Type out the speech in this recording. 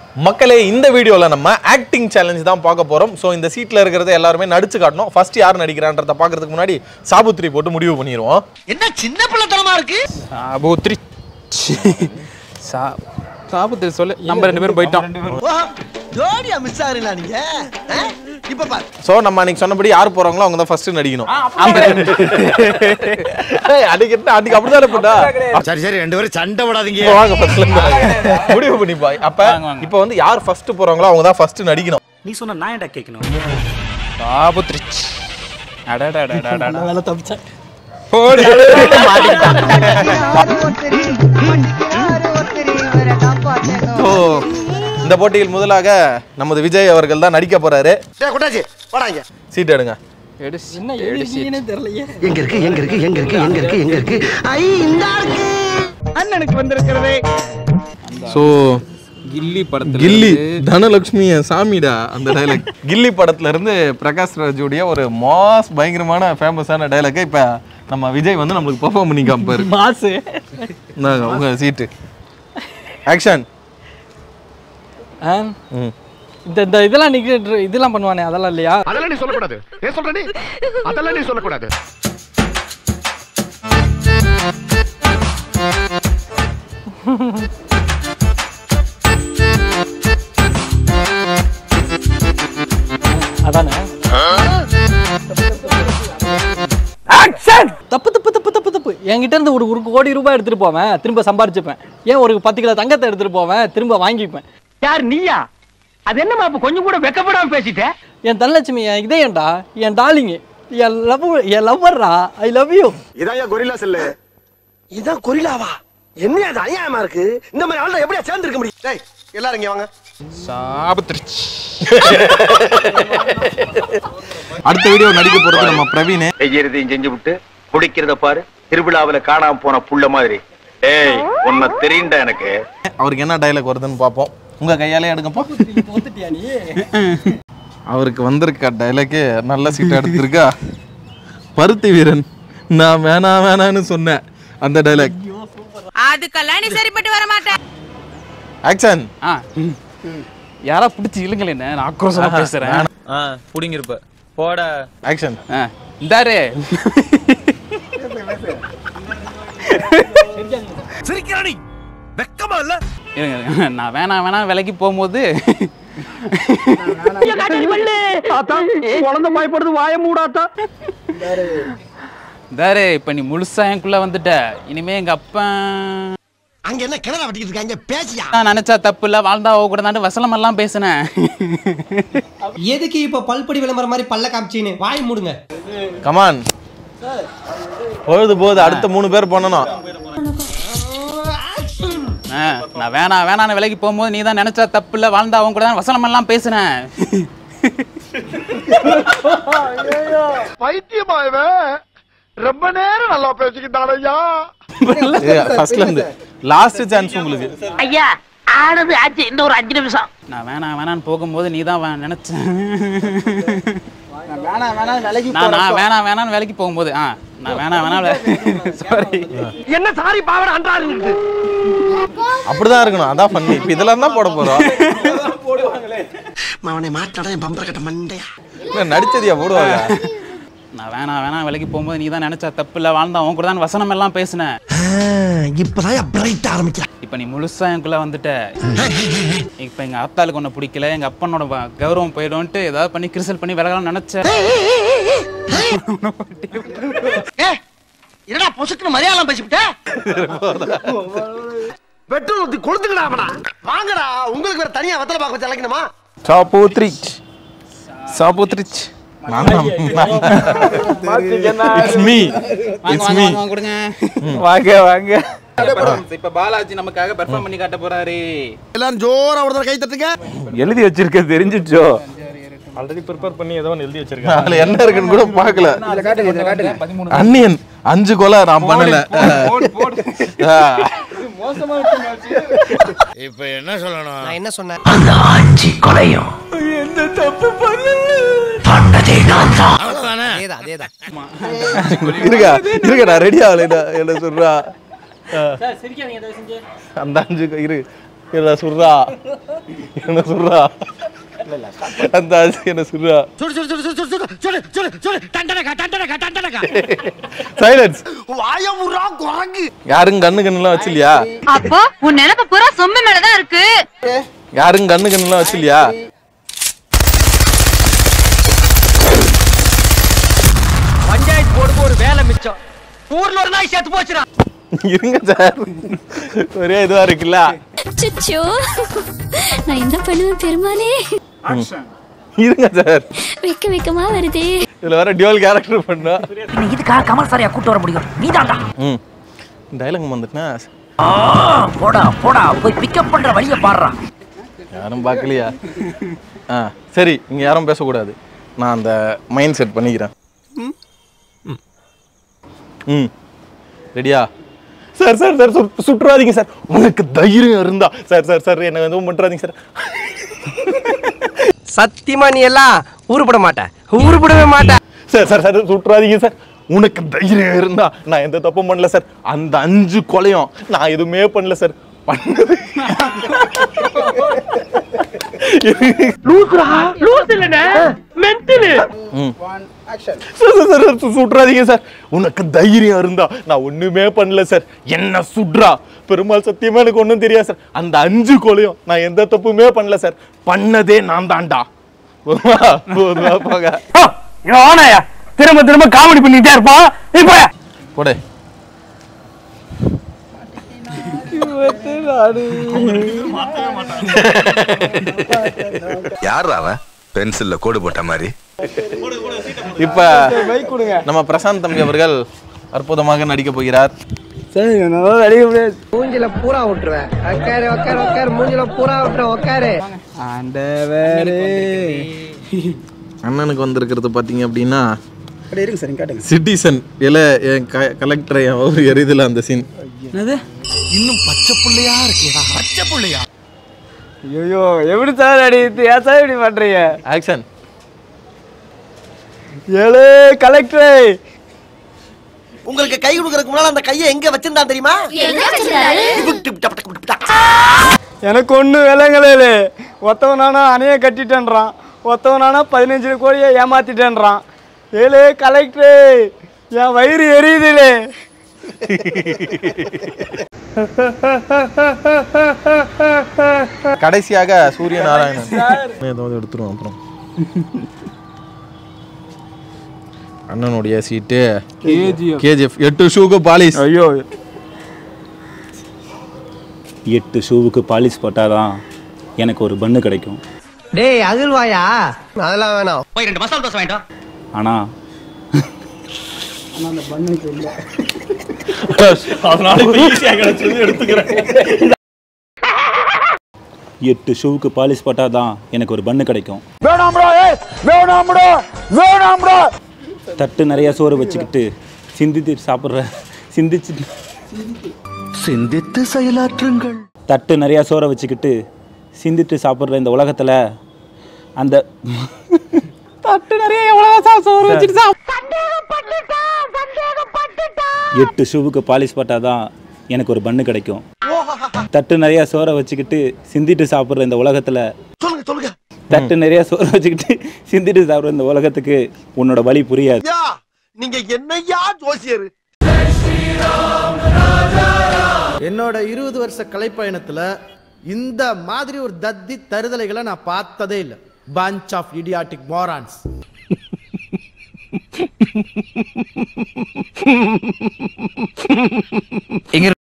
மக்களே இந்த வீடியோவில் நம்ம ஆக்டிங் சேலஞ்ச் தான் பார்க்க போகிறோம் ஸோ இந்த சீட்டில் இருக்கிறத எல்லாருமே நடிச்சு காட்டணும் ஃபர்ஸ்ட் யார் நடிக்கிறான்றத பார்க்கறதுக்கு முன்னாடி சாபுத்திரி போட்டு முடிவு பண்ணிடுவோம் என்ன சின்ன பிள்ளைத்தனமா இருக்கு சாபுத்ரி சா சாபுத்ரி சொல்லு நம்ம ரெண்டு பேரும் போயிட்டோம் ஓ, ஜோடியா மிஸ் ஆகுறீங்களா நீங்க ஆ? இப்ப பாரு ஸோ நம்ம அன்னைக்கு சொன்னபடி யார் போகிறாங்களோ அவங்க தான் ஃபர்ஸ்ட் நடிக்கணும் ஏய், அன்னைக்கு என்ன அன்னைக்கு அப்படிதானே போட்டா சரி சரி ரெண்டு பேரும் சண்டை விடாதீங்க இப்போ வாங்க ஃபர்ஸ்ட்ல இருந்து முடிவு பண்ணிப்பா அப்ப வாங்க, வாங்க. இப்போ வந்து யார் ஃபர்ஸ்ட் போறாங்களோ அவங்க தான் ஃபர்ஸ்ட் நடிக்கணும் நீ சொன்ன நான் ஏன்டா கேட்கணும் சாபுத்ரி அடடடடடடா வேலை தப்பிச்சேன் போடு ஸோ இந்த போட்டியில் முதலாக நமது விஜய் அவர்கள் தான் நடிக்க போறாரு டேய் குட்டாச்சி வாடாங்க சீட் எடுங்க என்ன எழுதிங்கன்னு தெரியலையே எங்க இருக்கு எங்க இருக்கு எங்க இருக்கு எங்க இருக்கு எங்க இருக்கு ஐ இந்த இருக்கு அண்ணனுக்கு வந்திருக்கிறதே ஸோ கில்லி படத்துல கில்லி இருந்து தனலட்சுமி என் சாமிடா அந்த டைலாக் கில்லி படத்துல இருந்து பிரகாஷ் ராஜுடைய ஒரு மாஸ் பயங்கரமான ஃபேமஸான டைலாக் இப்ப நம்ம விஜய் வந்து நம்மளுக்கு பெர்ஃபார்ம் பண்ணி காமிப்பாரு மாசு இந்தாங்க, உங்க சீட்டு ஆக்ஷன் ம் இந்த இந்த இதெல்லாம் நிக்க இதெல்லாம் பண்ணுவானே அதெல்லாம் இல்லையா அதெல்லாம் நீ சொல்லக்கூடாது ஏன் சொல்ற நீ அதெல்லாம் நீ சொல்லக்கூடாது அதானே தப்பு தப்பு தப்பு தப்பு தப்பு என்கிட்ட இருந்து ஒரு ஒரு கோடி ரூபாய் எடுத்துட்டு போவேன் திரும்ப சம்பாரிச்சுப்பேன் ஏன் ஒரு பத்து கிலோ தங்கத்தை எடுத்துட்டு போவேன் திரும்ப வாங்கிப்பேன் யார் நீயா அது என்னமா அப்ப கொஞ்சம் கூட வெக்கப்படாம பேசிட்ட என் தனலட்சுமி என் இதயம்டா என் டார்லிங் என் லவ் என் லவ்வர்ரா ஐ லவ் யூ இதான் கொரில்லா செல்லு இதான் கொரிலாவா என்ன அது அநியாயமா இருக்கு இந்த மாதிரி ஆள்ல எப்படியா சேர்ந்து இருக்க முடியும் டேய் எல்லாரும் இங்க வாங்க சாபுத்ரி அடுத்த வீடியோ நடிக்க போறது நம்ம பிரவீன் செய்யறதையும் செஞ்சு விட்டு குடிக்கிறத பாரு திருவிழாவுல காணாம போன புள்ள மாதிரி ஏய் உன்னை தெரியுண்டா எனக்கு அவருக்கு என்ன டைலாக் வருதுன்னு பார்ப்போம் உங்க கையாலே எடுங்கப்போ அவருக்கு வந்திருக்க டைலாக்கே நல்ல சீட் எடுத்திருக்கா பருத்தி வீரன் நான் வேணா வேணான்னு சொன்னேன் அந்த டைலாக் அதுக்கெல்லாம் நீ சரிப்பட்டு வர மாட்டேன் ஆக்ஷன் ஆ யாரா பிடிச்சி இழுங்களே என்ன நான் ஆக்ரோஷமா பேசுறேன் புடிங்கிருப்ப போட ஆக்ஷன் ஆ, இந்தாரு சிரிக்கிறானி வெக்கமா இல்ல இருங்க, இருங்க. நான் வேணாம் வேணாம் விலைக்கு போகும்போது குழந்தை பயப்படுது வாய மூடாத்தா இந்தாரு இப்ப நீ முழுசா எனக்குள்ள வந்துட்ட இனிமே எங்க அப்பா அங்க என்ன கிணற வட்டிக்கிட்டு இருக்காங்க பேசியா நான் நினைச்சா தப்பு இல்ல வாழ்ந்தா ஓ கூட தாண்டு வசலம் எல்லாம் பேசினேன் எதுக்கு இப்ப பல்படி விளம்பரம் மாதிரி பல்ல காமிச்சின்னு வாய் மூடுங்க கமான் பொழுது போகுது அடுத்த மூணு பேர் பண்ணணும் ஆ, நான் வேணாம் வேணான்னு விலைக்கு போகும்போது நீ தான் நினைச்சா தப்பு இல்ல வாழ்ந்தா அவன் கூட தான் வசனம் எல்லாம் பேசினேன் பைத்தியமா இவன் ரொம்ப நேரம் நல்லா பேசிக்கிட்டான் ஐயா ஃபர்ஸ்ட்ல இருந்து லாஸ்ட் சான்ஸ் உங்களுக்கு ஐயா ஆனது ஆச்சு இன்னும் ஒரு அஞ்சு நிமிஷம் நான் வேணாம் வேணான்னு போகும்போது நீ தான் நினைச்சேன் வேணாம் வேணாம் விலகி நான் நான் வேணாம் வேணான்னு வேலைக்கு போகும்போது ஆ நான் வேணாம் வேணாம் சாரி என்ன சாரி பாவட அன்றாரு அப்படிதான் இருக்கணும் அதான் பண்ணி இப்போ இதெல்லாம் தான் போட போறோம் அவனை மாட்டாடா என் பம்பர கட்ட மண்டையா இல்ல, நடிச்சதையா போடுவாங்க நான் வேணாம் வேணாம் வேலைக்கு போகும்போது நீ தான் நினைச்சா தப்பு இல்ல வாழ்ந்தா அவன் கூட தான் வசனம் எல்லாம் பேசினேன் இப்பதான் பிரைட் ஆரம்பிக்கிறான் இப்ப நீ முழுசா எனக்குள்ள வந்துட்ட இப்ப எங்க அத்தாளுக்கு ஒண்ணு பிடிக்கல எங்க அப்பனோட வ- கௌரவம் போயிடும்ட்டு ஏதாவது பண்ணி கிரிசல் பண்ணி விலகலாம் நினைச்சேன் என்னடா பொசுக்குன்னு மரியாதை பேசிவிட்ட பெட்ரோல் ஊத்தி கொளுத்துக்கடா அவனா வாங்கடா உங்களுக்கு வேற தனியா வெத்தலை பாக்க வச்சு அழைக்கணுமா சாபோத்ரிச் சாபோத்ரிச் இட்ஸ் மீ வாங்க இட்ஸ் வாங்க மீ வாங்க, வாங்க கொடுங்க வாங்க வாங்க இப்ப பாலாஜி நமக்காக பெர்ஃபார்ம் பண்ணி காட்ட போறாரு எல்லாரும் ஜோரா ஒரு தடவை கை தட்டுங்க எழுதி வச்சிருக்க தெரிஞ்சிச்சோ ஆல்ரெடி ப்ரிப்பேர் பண்ணி ஏதோ ஒன்று எழுதி வச்சிருக்கேன் அதுல என்ன இருக்குன்னு கூட பார்க்கல அன்னியன் அஞ்சு கொலை நான் பண்ணல ஆ. இப்ப என்ன சொல்லணும் நான் என்ன சொன்னேன் அவ்வளவுதானே அதேதான் அதேதான் இருக்கா இருக்கா நான் ரெடி ஆகலைடா என்ன சொல்றா சார் சிரிக்காதீங்க தயவு செஞ்சு அந்த அஞ்சு கொ- இரு என்ன சுடுறா என்ன சுடுறா அந்த அரிசி என்ன சுடுறா சுடு சுடு சுடு சுடு சுடு சுடு சுடு சுடு டண்டனக்கா டண்டனக்கா டண்டனக்கா சைலன்ஸ் வாய முறா குரங்கு யாரும் கண்ணு கண்ணுலாம் வச்சில்லையா அப்போ உன் நினைப்பு பூரா சொம்பு மேலதான் இருக்கு யாரும் கண்ணு கண்ணுலாம் வச்சில்லையா பஞ்சாயத்து போர்டுக்கு ஒரு வேலை மிச்சம் ஊர்ல ஒரு நாய் செத்து போச்சுடா இருங்க சார் ஒரே இதுவா இருக்குல்ல அச்சச்சோ நான் என்ன பண்ணுவேன் பெருமாளே இருங்க சார் வெக்க வெக்கமா வருதே இதுல வர டியூவல் கேரக்டர் பண்ணா இதுக்காக கமல் சாரியா கூட்டு வர முடியும் நீ தாண்டா ம் டைலாக் வந்துட்டுனா போடா போடா போய் பிக்கப் பண்ற வழிய பாடுறா யாரும் பார்க்கலையா ஆ சரி இங்க யாரும் பேசக்கூடாது நான் அந்த மைண்ட் செட் பண்ணிக்கிறேன் ம் ரெடியா சார் சார் சார் சுட்- சுட்டுறாதீங்க சார் உனக்கு தைரியம் இருந்தா சார் சார் சார் என்ன எதுவும் பண்ணுறாதீங்க சார் சத்தியமா நீ எல்லாம் உருப்பட மாட்ட உருப்படவே மாட்ட சார் சார் சார் சுட்டுறாதீங்க சார் உனக்கு தைரியம் இருந்தா நான் எந்த தப்பும் பண்ணல சார் அந்த அஞ்சு கொலையும் நான் எதுவுமே பண்ணல சார் பண்ணது லூசுடா லூசு இல்லனே மென்டலு ம். சார் சார், சார் சு- சுட்டுறாதீங்க சார் உனக்கு தைரியம் இருந்தா நான் ஒண்ணுமே பண்ணல சார் என்ன சுட்றா பெருமாள் சத்தியமா எனக்கு ஒண்ணும் தெரியாது சார் அந்த அஞ்சு கொலையும் நான் எந்த தப்புமே பண்ணல சார் பண்ணதே நான் தான்டா போதுமா? போதுமா போக இவன் ஆனாயா திரும்ப திரும்ப காமெடி பண்ணிட்டே இருப்பான் இப்ப போடு யார் அவன் பென்சில்ல கோடு போட்ட மாதிரி இப்ப நம்ம பிரசாந்த் தம்பி அவர்கள் அற்புதமாக நடிக்க போகிறார் சரி நல்லா அடிக்க முடியாது மூஞ்சில பூரா விட்டுருவேன் உக்காரு உக்காரு உக்காரு மூஞ்சில பூரா விட்டுருவேன் உக்காரு ஆண்டவரே அண்ணனுக்கு வந்திருக்கிறது பாத்தீங்க அப்படின்னா அப்படி இருங்க சார் காட்டுங்க சிட்டிசன் இல்ல என் கலெக்டரை அவர் எரிதல அந்த சீன் என்னது இன்னும் பச்சை புள்ளையா இருக்கேடா பச்சை புள்ளையா ஐயோ எப்படி சார் அடிக்குது ஏன் சார் இப்படி பண்றீங்க ஆக்ஷன் ஏழு கலெக்டரே உங்களுக்கு கை கொடுக்கறதுக்கு முன்னால அந்த கையை எங்க வச்சிருந்தா தெரியுமா எனக்கு ஒன்றும் விலங்கலே ஒத்தவனானா அணைய கட்டிட்டேன்றான் ஒத்தவனானா பதினஞ்சு கோடியை ஏமாத்திட்டேன்றான் ஏழு கலெக்டரே என் வயிறு எரியுதுலே கடைசியாக சூரிய நாராயணன் ஏதாவது எடுத்துருவோம் அப்புறம் அண்ணனுடைய சீட்டு கேஜிஎஃப் எட்டு ஷூக்கு பாலிஸ் ஐயோ எட்டு ஷூவுக்கு பாலிஷ் போட்டாதான் எனக்கு ஒரு பண்ணு கிடைக்கும் டேய் அகில்வாயா அதெல்லாம் வேணாம் போய் ரெண்டு மசாலா தோசை வாங்கிட்டோம் ஆனால் அந்த பண்ணுக்கு இல்லை அதனால ஈஸியாக கிடைச்சது எடுத்துக்கிறேன் எட்டு ஷூவுக்கு பாலிஷ் போட்டாதான் எனக்கு ஒரு பண்ணு கிடைக்கும் வேணாம்டா ஏய் வேணாம்டா வேணாம்டா தட்டு நிறைய சோறு வச்சுக்கிட்டு சிந்தித்து சாப்பிட்ற சிந்திச்சு சிந்தித்து செயலாற்றுங்கள் தட்டு நிறைய சோறை வச்சுக்கிட்டு சிந்திட்டு சாப்பிட்ற இந்த உலகத்தில் அந்த தட்டு நிறைய எவ்வளோ சோறு வச்சுட்டு எட்டு ஷூவுக்கு பாலிஷ் போட்டாதான் எனக்கு ஒரு பண்ணு கிடைக்கும் தட்டு நிறைய சோறை வச்சுக்கிட்டு சிந்திட்டு சாப்பிட்ற இந்த உலகத்தில் சொல்லுங்க சொல்லுங்க தட்டு நிறைய சோறை வச்சுக்கிட்டு சிந்திட்டு சாப்பிட்ற இந்த உலகத்துக்கு உன்னோட வழி புரியாது யா நீங்க என்னையா ஜோசியர் என்னோட இருபது வருஷ கலைப்பயணத்துல இந்த மாதிரி ஒரு தத்தி தருதலைகளை நான் பார்த்ததே இல்லை பஞ்ச் ஆஃப் இடியாட்டிக் மோரான்ஸ் எங்க